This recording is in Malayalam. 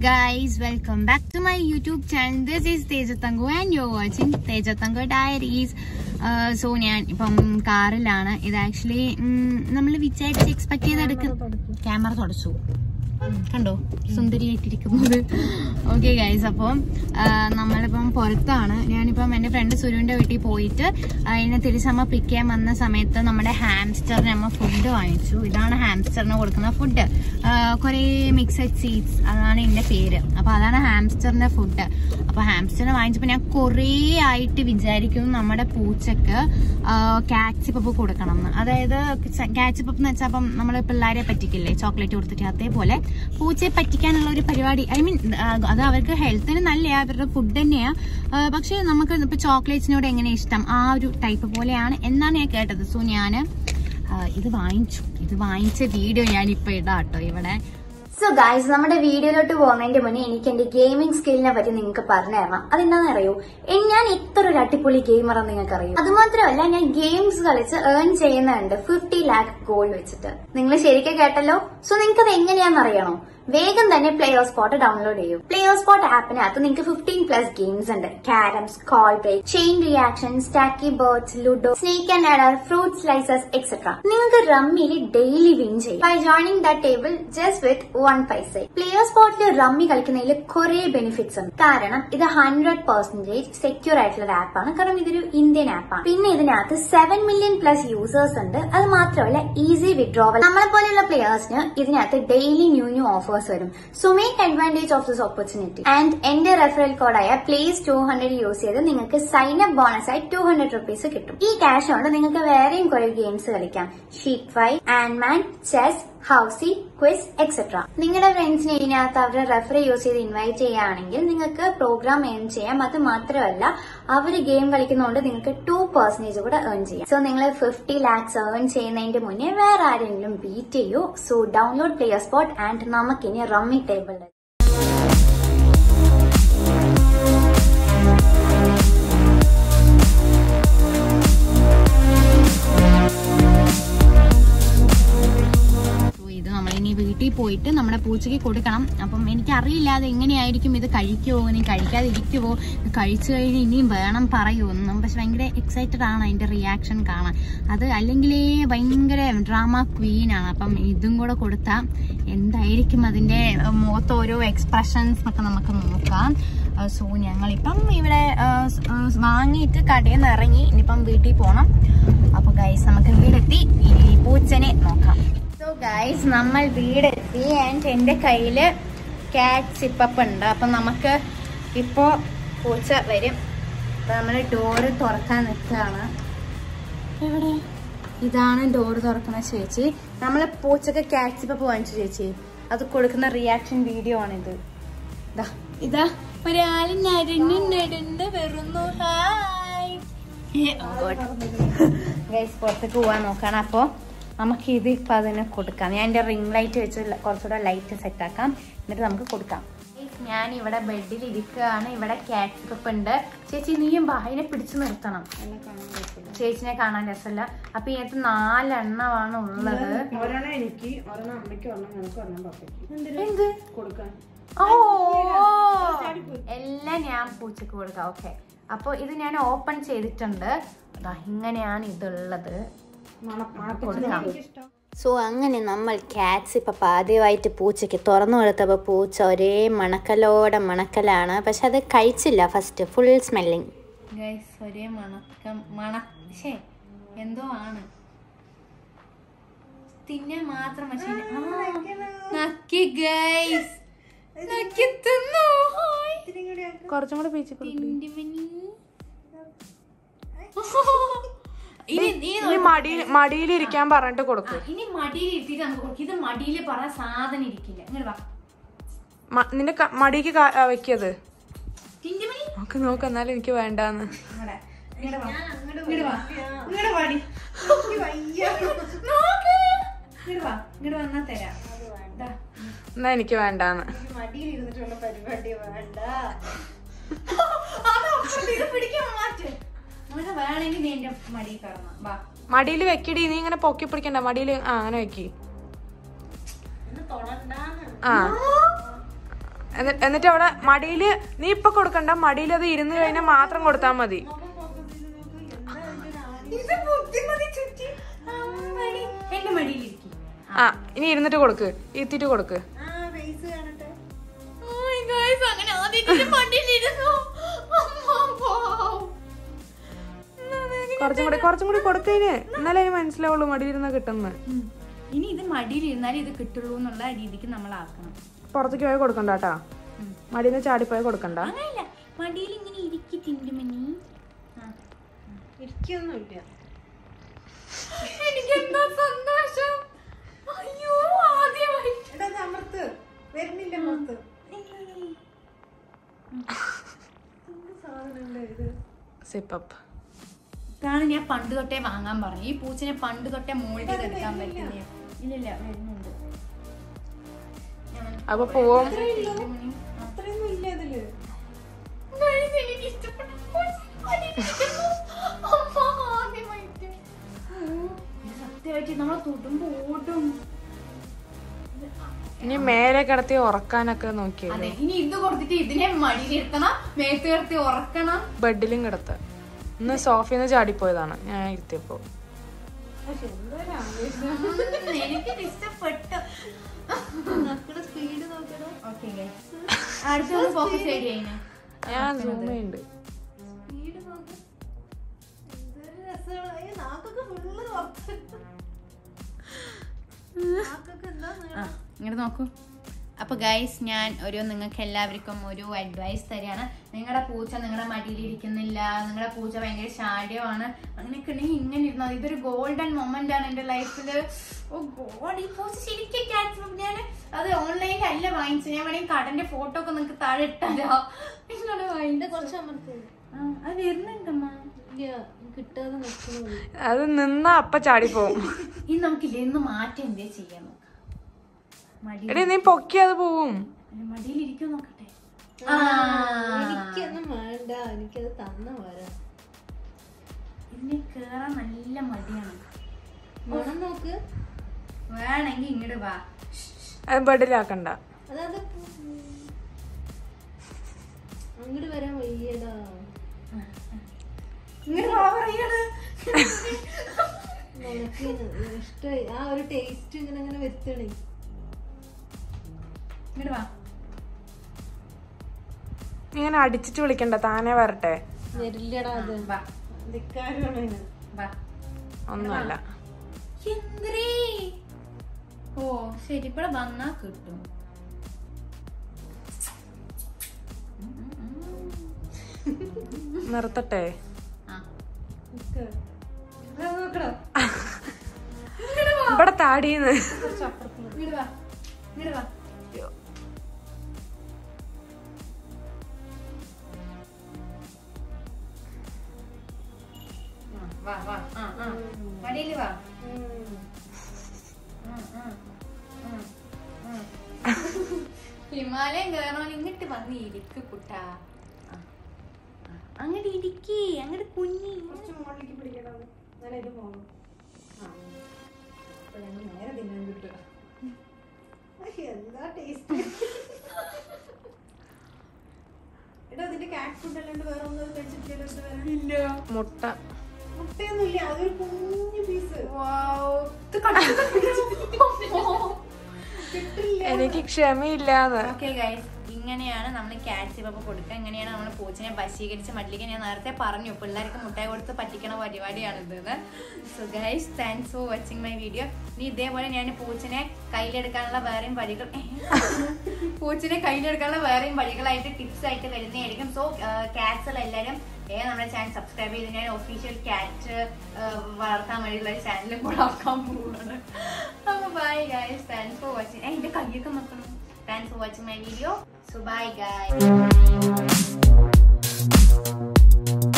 guys, welcome back to my YouTube channel. This is Tejatango and you're watching Tejatango Diaries. So ഞാൻ ഇപ്പം കാറിലാണ് ഇത് ആക്ച്വലി നമ്മൾ വിചാരിച്ച് എക്സ്പെക്ട് ചെയ്തെടുക്കും ക്യാമറ തുടച്ചു കണ്ടോ സുന്ദരിയായിട്ടിരിക്കുന്നത് ഓക്കെ ഗൈസ് അപ്പം നമ്മളിപ്പം പുറത്താണ് ഞാനിപ്പം എൻ്റെ ഫ്രണ്ട് സുരുവിൻ്റെ വീട്ടിൽ പോയിട്ട് അതിനെ തിരിച്ചമ്മ പിക്ക് ചെയ്യാൻ വന്ന സമയത്ത് നമ്മുടെ ഹാംസ്റ്ററിന് അമ്മ ഫുഡ് വാങ്ങിച്ചു ഇതാണ് ഹാംസ്റ്ററിന് കൊടുക്കുന്ന ഫുഡ് കുറേ മിക്സഡ് സീഡ്സ് അതാണ് ഇതിൻ്റെ പേര് അപ്പോൾ അതാണ് ഹാംസ്റ്ററിൻ്റെ ഫുഡ് അപ്പോൾ ഹാംസ്റ്ററിന് വാങ്ങിച്ചപ്പോൾ ഞാൻ കുറേ ആയിട്ട് വിചാരിക്കുന്നു നമ്മുടെ പൂച്ചക്ക് കാറ്റ്സി പപ്പ് കൊടുക്കണം എന്ന് അതായത് കാറ്റ്സി പപ്പ് എന്ന് വെച്ചാൽ അപ്പം നമ്മൾ പിള്ളേരെ പറ്റിക്കില്ലേ ചോക്ലേറ്റ് കൊടുത്തിട്ട് അതേപോലെ പൂച്ചയെ പറ്റിക്കാനുള്ള ഒരു പരിപാടി ഐ മീൻ അത് അവർക്ക് ഹെൽത്തിന് നല്ലയാ അവരുടെ ഫുഡ് തന്നെയാ ആ, പക്ഷെ നമുക്ക് ഇപ്പൊ ചോക്ലേറ്റ്സിനോട് എങ്ങനെ ഇഷ്ടം ആ ഒരു ടൈപ്പ് പോലെയാണ് എന്നാണ് ഞാൻ കേട്ടത് സോ ഞാൻ ഇത് വാങ്ങിച്ചു ഇത് വാങ്ങിച്ച വീഡിയോ ഞാൻ ഇപ്പൊ ഇടാം കേട്ടോ ഇവിടെ സോ ഗായ്സ് നമ്മുടെ വീഡിയോയിലോട്ട് പോകുന്നതിന്റെ മുന്നേ എനിക്ക് എന്റെ ഗെയിമിംഗ് സ്കില്ലിനെ പറ്റി നിങ്ങൾക്ക് പറഞ്ഞു തരണം അതെന്താണെന്ന് അറിയോ എ- ഞാൻ ഇത്ര ഒരു അടിപൊളി ഗെയിമറാന്ന് നിങ്ങൾക്ക് അറിയോ അതുമാത്രമല്ല ഞാൻ ഗെയിംസ് കളിച്ച് ഏൺ ചെയ്യുന്നുണ്ട് ഫിഫ്റ്റി ലാക്ക് ഗോൾഡ് വെച്ചിട്ട് നിങ്ങൾ ശരിക്കും കേട്ടല്ലോ സോ നിങ്ങൾക്ക് അത് എങ്ങനെയാണെന്ന് അറിയണോ വേഗം തന്നെ പ്ലെയർ സ്പോട്ട് ഡൗൺലോഡ് ചെയ്യൂ പ്ലെയർ സ്പോട്ട് ആപ്പിനകത്ത് നിങ്ങൾക്ക് ഫിഫ്റ്റീൻ പ്ലസ് ഗെയിംസ് ഉണ്ട് carroms call break chain reaction stacky birds ludo snake and ladder fruit slices etcetera നിങ്ങൾക്ക് റമ്മിയിൽ ഡെയിലി വിൻ ചെയ്യും by joining the table just with one paisa player സ്പോട്ടിൽ റമ്മി കളിക്കുന്നതിൽ കുറെ ബെനിഫിറ്റ്സ് ഉണ്ട് കാരണം ഇത് ഹൺഡ്രഡ് പെർസെന്റേജ് സെക്യൂർ ആയിട്ടുള്ള ഒരു ആപ്പാണ് കാരണം ഇതൊരു ഇന്ത്യൻ ആപ്പാണ് പിന്നെ ഇതിനകത്ത് സെവൻ മില്യൺ പ്ലസ് യൂസേഴ്സ് ഉണ്ട് അത് മാത്രമല്ല ഈസി വിഡ്രോവൽ നമ്മളെ പോലെയുള്ള പ്ലെയേഴ്സിന് ഇതിനകത്ത് ഡെയിലി ന്യൂ ന്യൂ ഓഫേഴ്സ് വരും so make advantage of this opportunity and എന്റെ റെഫറൽ കോഡായ പ്ലേസ് ടു ഹൺഡ്രഡ് യൂസ് ചെയ്ത് നിങ്ങൾക്ക് സൈൻ അപ്പ് ബോണസ് ആയി ടു ഹൺഡ്രഡ് റുപ്പീസ് കിട്ടും ഈ ക്യാഷ് കൊണ്ട് നിങ്ങൾക്ക് വേറെയും കുറെ ഗെയിംസ് കളിക്കാം ഷീറ്റ് ഫൈ ആൻഡ്മാൻ ചെസ് ഹൗസി ക്വിസ് എക്സെട്ര നിങ്ങളുടെ ഫ്രണ്ട്സിനെ ഇതിനകത്ത് അവരുടെ റെഫർ യൂസ് ചെയ്ത് ഇൻവൈറ്റ് ചെയ്യുകയാണെങ്കിൽ നിങ്ങൾക്ക് പ്രോഗ്രാം ഏൺ ചെയ്യാം അത് മാത്രമല്ല അവർ ഗെയിം കളിക്കുന്നതുകൊണ്ട് നിങ്ങൾക്ക് ടു പെർസെന്റേജ് കൂടെ ഏൺ ചെയ്യാം സോ നിങ്ങൾ ഫിഫ്റ്റി ലാക്സ് ഏൺ ചെയ്യുന്നതിന്റെ മുന്നേ വേറെ ആരെങ്കിലും ബീറ്റ് ചെയ്യൂ so download player spot and നമുക്കിനി റമ്മി ടേബിൾ സോ ഇത് നമ്മളിനി വീട്ടിൽ പോയിട്ട് നമ്മുടെ പൂച്ചയ്ക്ക് കൊടുക്കണം അപ്പം എനിക്കറിയില്ല അത് എങ്ങനെയായിരിക്കും ഇത് കഴിക്കുമോ ഇനി കഴിക്കാതിരിക്കുമോ ഇത് കഴിച്ചു കഴിഞ്ഞ് ഇനിയും വേണം പറയുമെന്നും പക്ഷെ ഭയങ്കര എക്സൈറ്റഡ് ആണ് അതിന്റെ റിയാക്ഷൻ കാണാൻ അത് അല്ലെങ്കിലേ ഭയങ്കര ഡ്രാമ ക്വീനാണ് അപ്പം ഇതും കൂടെ കൊടുത്താൽ എന്തായിരിക്കും അതിന്റെ മുഖത്ത് ഓരോ എക്സ്പ്രഷൻസ് ഒക്കെ നമുക്ക് നോക്കാം സോ ഞങ്ങളിപ്പം ഇവിടെ ആ, സ്- ആ, വാങ്ങിയിട്ട് കടയിൽ നിന്ന് ഇറങ്ങി ഇനിയിപ്പം വീട്ടിൽ പോകണം അപ്പൊ ഗൈസ് നമുക്ക് വീടെത്തി ഈ പൂച്ചനെ നോക്കാം സോ ഗൈസ് നമ്മൾ വീടെത്തി ആൻഡ് എൻ്റെ കയ്യില് കാറ്റ് സിപ്പപ്പ് ഉണ്ട് അപ്പം നമുക്ക് ഇപ്പോ പൂച്ച വരും അപ്പൊ നമ്മൾ ഡോറ് തുറക്കാൻ നിൽക്കുകയാണ് എവിടെ ഇതാണ് ഡോറ് തുറക്കുന്ന ചേച്ചി നമ്മൾ പൂച്ചക്ക് കാറ്റ് സിപ്പപ്പ് വാങ്ങിച്ചു ചേച്ചി അത് കൊടുക്കുന്ന റിയാക്ഷൻ വീഡിയോ ആണിത് ദാ, ഇതാ ഒരാൾ നരണ്ട് നരണ്ട് വരുന്നു ഹായ് ഗൈസ് പുറത്തേക്ക് പോവാൻ നോക്കണം അപ്പോ നമുക്ക് ഇത് ഇപ്പൊ അതിന് കൊടുക്കാം ഞാൻ എന്റെ റിംഗ് ലൈറ്റ് വെച്ച് ല- കുറച്ചുകൂടെ ലൈറ്റ് സെറ്റ് ആക്കാം എന്നിട്ട് നമുക്ക് കൊടുക്കാം Guys, ഞാൻ ഇവിടെ ബെഡിൽ ഇരിക്കുകയാണ് ഇവിടെ കാറ്റ് കപ്പ് ഉണ്ട് ചേച്ചി നീയും വാ അതിനെ പിടിച്ചു നിർത്തണം ചേച്ചിനെ കാണാൻ രസമല്ല അപ്പൊ ഇതിനകത്ത് നാലെണ്ണമാണ് ഉള്ളത് ഒരെണ്ണം എനിക്ക് ഒരെണ്ണം അമ്മയ്ക്ക് ഒരെണ്ണം നിനക്ക് ഒരെണ്ണം പപ്പയ്ക്ക് എന്ത് കൊടുക്കാൻ ഓ എല്ലാം ഞാൻ പൂച്ചക്ക് കൊടുക്കാം ഓക്കെ അപ്പൊ ഇത് ഞാൻ ഓപ്പൺ ചെയ്തിട്ടുണ്ട് ദാ ഇങ്ങനെയാണ് ഇതുള്ളത് കൊടുക്കാം സോ അങ്ങനെ നമ്മൾ കാറ്റ്സ് ഇപ്പം ആദ്യമായിട്ട് പൂച്ചയ്ക്ക് തുറന്നു കൊടുത്തപ്പോൾ പൂച്ച ഒരേ മണക്കലോടെ മണക്കലാണ് പക്ഷെ അത് കഴിച്ചില്ല ഫസ്റ്റ് ഫുൾ സ്മെല്ലിങ് ഗൈസ് ഒരേ മണക്കം മണ ശേ എന്തോ ആണ് തിന്നാൻ മാത്രം പക്ഷേ ആ, നക്കി ഗൈസ് നക്കി തിന്നു ഹായ്. കുറച്ചും കൂടെ പീച്ച് ടിൻഡിമണി. ഇനി നീ ഇനി മടി മടിയിലിരിക്കാൻ പറഞ്ഞിട്ട് കൊടുക്കും ഇനി മടിയിൽ ഇരുത്തിയിട്ട് നമുക്ക് കൊടുക്കും ഇത് മടിയിൽ പറ സാധനം ഇരിക്കില്ല ഇങ്ങോട്ട് വാ മ- നിന്റെ ക- മടിക്ക് കാ- ആ, വെക്കത് ടിൻഡിമണി നോക്ക് നോക്ക് എന്നാലും എനിക്ക് വേണ്ടാന്ന് ഇങ്ങടെ. ഇങ്ങടെ വാ. ഇങ്ങട് വാ. ഇങ്ങട് വാടി. നോക്ക്. ഇങ്ങട് വാ. ഇങ്ങട് വന്നാ തരാം. ദാ. എന്നാ എനിക്ക് വേണ്ടാന്ന് അത് അപ്പുറത്ത് ഇത് പിടിക്കാൻ മാറ്റ്. നിനക്ക് വേണമെങ്കിൽ നീ എന്റെ മടിയിൽ കയറണം വാ മടിയിൽ വെക്കടി നീ ഇങ്ങനെ പൊക്കി പിടിക്കണ്ട മടിയിൽ ആ അങ്ങനെ വെക്കി ആ എന്നി- എന്നിട്ട് അവിടെ മടിയില് നീ ഇപ്പൊ കൊടുക്കണ്ട മടിയിൽ അത് ഇരുന്ന് കഴിഞ്ഞാൽ മാത്രം കൊടുത്താൽ മതി എന്റെ മടിയിലിരിക്കും ആ ഇനി ഇരുന്നിട്ട് കൊടുക്ക് ഇരുത്തിട്ട് കൊടുക്ക് അങ്ങനെ ആദ്യം മടിയിലിരുന്നു കുറച്ചും കൂടി കുറച്ചും കൂടി കൊടുക്കതിന് എന്നാലേ അതിന് മനസ്സിലാവുള്ളൂ മടിയിരുന്ന കിട്ടുന്നത് ഇനി ഇത് മടിയിലിരുന്നാലേ ഇത് കിട്ടുള്ളൂ എന്നുള്ള രീതിക്ക് നമ്മൾ ആക്കണം പുറത്തേക്ക് പോയി കൊടുക്കണ്ട കേട്ടാ മടിയിൽ നിന്ന് ചാടിപ്പോയി കൊടുക്കണ്ട അങ്ങനെയല്ല മടിയിൽ ഇങ്ങനെ ഇരിക്കി തിണ്ടുമണി ഇരിക്കൊന്നുമില്ല എനിക്ക് എന്താ സന്തോഷം അയ്യോ ആദ്യമായിട്ട് എടാ ഇത് അമർത്ത് വരുന്നില്ല അമർത്ത് സിപ്പപ്പ് ഇതാണ് ഞാൻ പണ്ട് തൊട്ടേ വാങ്ങാൻ പറഞ്ഞു ഈ പൂച്ചിനെ പണ്ട് തൊട്ടേ മോൾഡ് ചെയ്തെടുക്കാൻ പറ്റില്ല ഇല്ലില്ല വരുന്നുണ്ട് ഞാൻ- അപ്പൊ പോവും തിണ്ടുമണി. അത്രയൊന്നും ഇല്ല ഇതില് Guys, എനിക്ക് ഇഷ്ടപ്പെട്ട പൂച്ച മടിയിലിരിക്കുന്നു. അമ്മ, ആദ്യമായിട്ട്. ഇത് സത്യമായിട്ട് നമ്മളെ തൊടുമ്പോ ഓടും ഇനി മേലെ കിടത്തി ഉറക്കാനൊക്കെ നോക്കിയത് അതെ ഇനി ഇത് കൊടുത്തിട്ട് ഇതിനെ മടിയിലിരുത്തണം മേത്ത് കിടത്തി ഉറക്കണം ബെഡിലും കിടത്ത ഇന്ന് സോഫിന്ന് ചാടിപ്പോയതാണ് ഞാൻ ഇരുത്തിയപ്പോ പക്ഷെ എന്തൊരു ആവേശം ഉം, എനിക്കിത് ഇഷ്ടപ്പെട്ടു മക്കളുടെ സ്പീഡ് നോക്കണോ ഓക്കെ അടുത്തൊന്ന് ഫോക്കസ് ചെയ്യുന്നതിന് ഞാൻ സൂം ചെയ്യുന്നുണ്ട് സ്പീഡ് നോക്ക് എന്തൊരു രസമാണ് അയ്യോ നാക്കൊക്കെ ഫുള്ള് തുറത്ത് നാക്കൊക്കെ എന്താ ആ ഇങ്ങോട്ട് നോക്കൂ അപ്പൊ ഗൈസ് ഞാൻ ഒരു നിങ്ങൾക്ക് എല്ലാവർക്കും ഒരു അഡ്വൈസ് തരികയാണ് നിങ്ങളുടെ പൂച്ച നിങ്ങളുടെ മടിയിൽ ഇരിക്കുന്നില്ല നിങ്ങളുടെ പൂച്ച ഭയങ്കര ശാഠ്യമാണ് അങ്ങനെയൊക്കെ ഉണ്ടെങ്കിൽ ഇങ്ങനെ ഇരുന്നാൽ മതി. ഇതൊരു ഗോൾഡൻ മൊമെന്റ് ആണ് എന്റെ ലൈഫിൽ ഓ ഗോഡ് ഈ പൂച്ച ശരിക്കും ക്യാച്ച് ഞാൻ അത് ഓൺലൈനിൽ അല്ല വാങ്ങിച്ചത് ഞാൻ വേണമെങ്കിൽ കടന്റെ ഫോട്ടോ ഒക്കെ നിങ്ങൾക്ക് താഴെ ഇട്ടാലോ നിങ്ങളുടെ വാങ്ങിന്റെ കുറച്ച് അമർത്ത് അത് വരുന്നുണ്ടമ്മ ഇല്ല കിട്ടാതെ നിൽക്കുന്നു അത് നിന്നാ അപ്പ ചാടിപ്പോവും ഇനി നമുക്കില്ല ഇന്ന് മാറ്റം എന്തേ ചെയ്യാൻ നോക്കാം മടി എടി നീ പൊക്കി അത് പോവും മടിയിൽ ഇരിക്കും നോക്കട്ടെ എനിക്കൊന്നും വേണ്ട എനിക്കത് തന്ന പോരാ ഇതിന് കേറാൻ നല്ല മടിയാണ് മണം നോക്ക് വേണമെങ്കിൽ ഇങ്ങോട്ട് വാ അത് ബെഡിലാക്കണ്ട അതായത് അങ്ങോട്ട് വരാൻ വയ്യടാ ഇങ്ങോട്ട് വാ പറയാണ് നിനക്ക് ഇഷ്ടമായി ആ ഒരു ടേസ്റ്റ് ഇങ്ങനെ അങ്ങനെ വരുത്തണേ ഇങ്ങോട്ട് വാ ഇങ്ങനെ അടിച്ചിട്ട് വിളിക്കണ്ട താനെ വരട്ടെ വരില്ലടാ അത് വാ ധിക്കാരമാണ് അതിന്. വാ ഒന്നുമല്ല എന്തിരീ ഓ ശരി ഇവിടെ വന്നാ കിട്ടും നിർത്തട്ടെ ആ നിക്ക്. ഇവിടെ നോക്കടാ ഇവിടെ താടിന്ന് കുറച്ച് അപ്പുറത്ത് ഇങ്ങോട്ട് വാ ഇങ്ങോട്ട് വാ ആ, വാ വാ ആ ആ മടിയിൽ വാ ഉം. ഉം, ഉം, ഉം, ഉം. ഹിമാലയം കയറണം ഇങ്ങോട്ട് വന്ന് ഇരിക്ക് കുട്ടാ ആ, ആ. അങ്ങട് ഇരിക്കേ അങ്ങട് കുഞ്ഞി കുറച്ച് മുകളിലേക്ക് പിടിക്കണം എന്നാലേ ഇത് പോകും ആ അപ്പൊ ഞങ്ങൾ നേരെ തിന്നാൻ കിട്ടുക എന്താ ടേസ്റ്റ് എടാ അതിന്റെ കാറ്റ് ഫുഡ് അല്ലാണ്ട് വേറെ ഒന്നും കഴിച്ചിട്ടില്ലല്ലോ ഇത് വരെ ഇല്ല മുട്ട മുട്ടയൊന്നും ഇല്ല അതൊരു കുഞ്ഞു പീസ് കിട്ടില്ല എനിക്ക് ക്ഷമയില്ലാന്ന് ഓക്കെ ഗൈസ് ഇങ്ങനെയാണ് നമ്മൾ ക്യാറ്റ്സ് ഇപ്പൊ കൊടുക്കുക ഇങ്ങനെയാണ് നമ്മൾ പൂച്ചനെ വശീകരിച്ച് മല്ലിക ഞാൻ നേരത്തെ പറഞ്ഞു പിള്ളേർക്ക് മുട്ടായി കൊടുത്ത് പറ്റിക്കണ പരിപാടിയാണ് ഇത് so guys thanks for watching my video ഇനി ഇതേപോലെ ഞാൻ പൂച്ചനെ കയ്യിലെടുക്കാനുള്ള വേറെയും വഴികൾ പൂച്ചനെ കയ്യിലെടുക്കാനുള്ള വേറെയും വഴികളായിട്ട് ടിപ്സ് ആയിട്ട് വരുന്നതായിരിക്കും സോ ക്യാറ്റ്സുകൾ എല്ലാവരും ഏ നമ്മുടെ ചാനൽ സബ്സ്ക്രൈബ് ചെയ്ത് ഞാൻ ഒഫീഷ്യൽ ക്യാറ്റ് വളർത്താൻ വേണ്ടിയുള്ള ഒരു ചാനലും കൂടെ ആക്കാൻ പോവാണ് അപ്പൊ bye guys thanks for watching എന്റെ കയ്യൊക്കെ നോക്കണം thanks for watching my video so bye guys